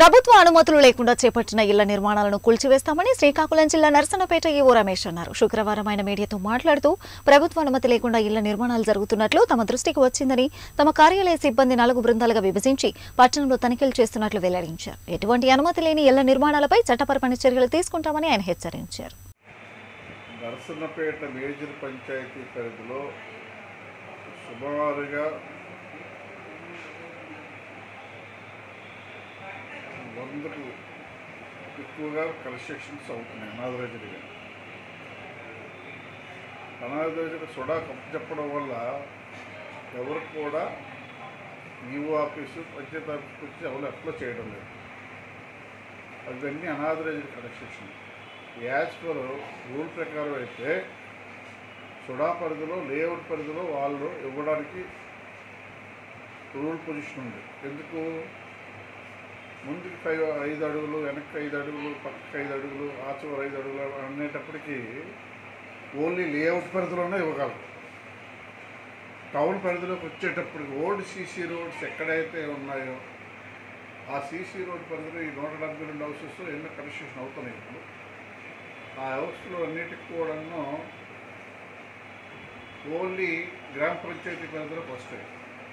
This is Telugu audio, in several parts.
ప్రభుత్వ అనుమతులు లేకుండా చేపట్టిన ఇళ్ల నిర్మాణాలను కూల్చివేస్తామని శ్రీకాకుళం జిల్లా నరసన్నపేట ఈవో రమేష్ అన్నారు శుక్రవారం ఆయన మీడియాతో మాట్లాడుతూ ప్రభుత్వ అనుమతి లేకుండా ఇళ్ల నిర్మాణాలు జరుగుతున్నట్లు తమ దృష్టికి వచ్చిందని తమ కార్యాలయ సిబ్బంది నాలుగు బృందాలుగా విభజించి పట్టణంలో తనిఖీలు చేస్తున్నట్లు వెల్లడించారు ఎటువంటి అనుమతి లేని ఇళ్ల నిర్మాణాలపై చట్టపరమైన చర్యలు తీసుకుంటామని ఆయన హెచ్చరించారు నరసన్నపేట మేజర్ పంచాయతీ పరిధిలో సుమారుగా వందకు ఎక్కువగా కన్స్ట్రక్షన్స్ అవుతున్నాయి అనాథరైజ్డ్గా అనాథరైజ్డ్ సుడా చెప్పడం వల్ల ఎవరు కూడా ఈఓ ఆఫీసు పంచాయతీ ఆఫీస్కి వచ్చి ఎవరు అప్లై చేయడం లేదు అవన్నీ unauthorised construction as per rule ప్రకారం అయితే సుడా పరిధిలో లేఅవుట్ పరిధిలో వాళ్ళు ఇవ్వడానికి రూల్ పొజిషన్ ఉంది ఎందుకు ముందుకు ఫైవ్ ఐదు అడుగులు వెనక్కి ఐదు అడుగులు పక్కకి ఐదు అడుగులు ఆ చివరి ఐదు అడుగులు అనేటప్పటికీ ఓన్లీ లేఅవుట్ పరిధిలోనే ఇవ్వగలరు టౌన్ పరిధిలోకి వచ్చేటప్పటికి ఓల్డ్ సీసీ రోడ్స్ ఎక్కడైతే ఉన్నాయో ఆ సీసీ రోడ్ పరిధిలో ఈ నూట డెబ్బై రెండు హౌసెస్ ఎన్నో కన్స్ట్రక్షన్ అవుతున్నాయి ఇప్పుడు ఆ హౌస్లో అన్నిటికి కూడాను ఓన్లీ గ్రామ పంచాయతీ పరిధిలోకి వస్తాయి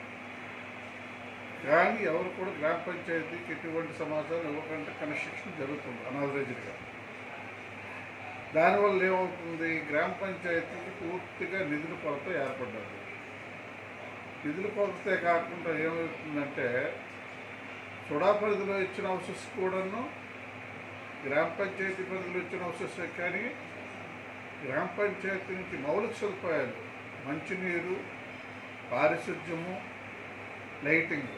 కానీ ఎవరు కూడా గ్రామ పంచాయతీకి ఎటువంటి సమాచారం ఇవ్వకుండా కన్స్ట్రక్షన్ జరుగుతుంది అనాథరైజ్డ్గా దానివల్ల ఏమవుతుంది గ్రామ పంచాయతీకి పూర్తిగా నిధుల కొరత ఏర్పడ్డది నిధుల కొరతే కాకుండా ఏమవుతుందంటే సుడా పరిధిలో ఇచ్చిన హౌసెస్ కూడాను గ్రామ పంచాయతీ పరిధిలో ఇచ్చిన హౌసెస్ కానీ గ్రామ పంచాయతీ నుంచి మౌలిక సదుపాయాలు మంచినీరు పారిశుద్ధ్యము లైటింగ్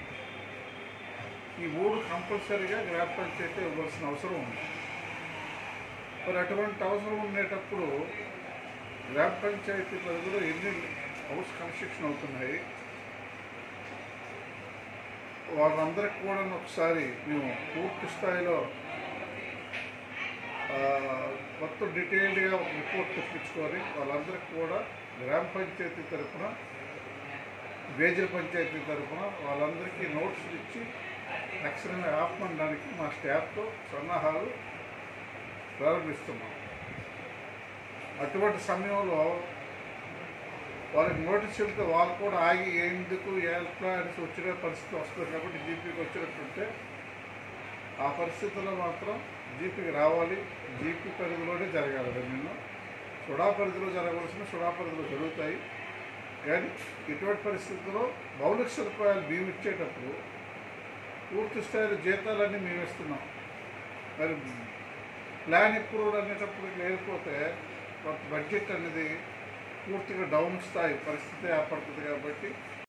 ఈ మూడు కంపల్సరీగా గ్రామ పంచాయతీ ఇవ్వాల్సిన అవసరం ఉంది మరి అటువంటి అవసరం ఉండేటప్పుడు గ్రామ పంచాయతీ పరిధిలో ఎన్ని హౌస్ కన్స్ట్రక్షన్ అవుతున్నాయి వాళ్ళందరికి కూడా ఒకసారి మేము పూర్తి స్థాయిలో ఆ, మొత్తం డీటెయిల్డ్గా ఒక రిపోర్ట్ తెప్పించుకొని వాళ్ళందరికీ కూడా గ్రామ పంచాయతీ తరఫున మేజర్ పంచాయతీ తరఫున వాళ్ళందరికీ నోట్స్ ఇచ్చి తక్షణమే ఆపమనడానికి మా స్టాఫ్తో సన్నాహాలు ప్రారంభిస్తున్నాం అటువంటి సమయంలో వాళ్ళకి నోటీస్ వెళ్తే వాళ్ళు కూడా ఆగి ఎందుకు ఎట్లా అనేసి వచ్చిన పరిస్థితి వస్తుంది కాబట్టి జీపీకి వచ్చినట్టుంటే ఆ పరిస్థితుల్లో మాత్రం జీపీకి రావాలి జీపీ పరిధిలోనే జరగాలి నేను సుడా పరిధిలో జరగవలసిన సుడా పరిధిలో జరుగుతాయి కానీ ఇటువంటి పరిస్థితుల్లో మౌలిక సదుపాయాలు మేము ఇచ్చేటప్పుడు పూర్తి స్థాయిలో జీతాలన్నీ మేము ఇస్తున్నాం మరి ప్లాన్ అప్రూవ్డ్ అనేటప్పుడు లేకపోతే కొంత బడ్జెట్ అనేది పూర్తిగా డౌన్ స్థాయి పరిస్థితి ఏర్పడుతుంది కాబట్టి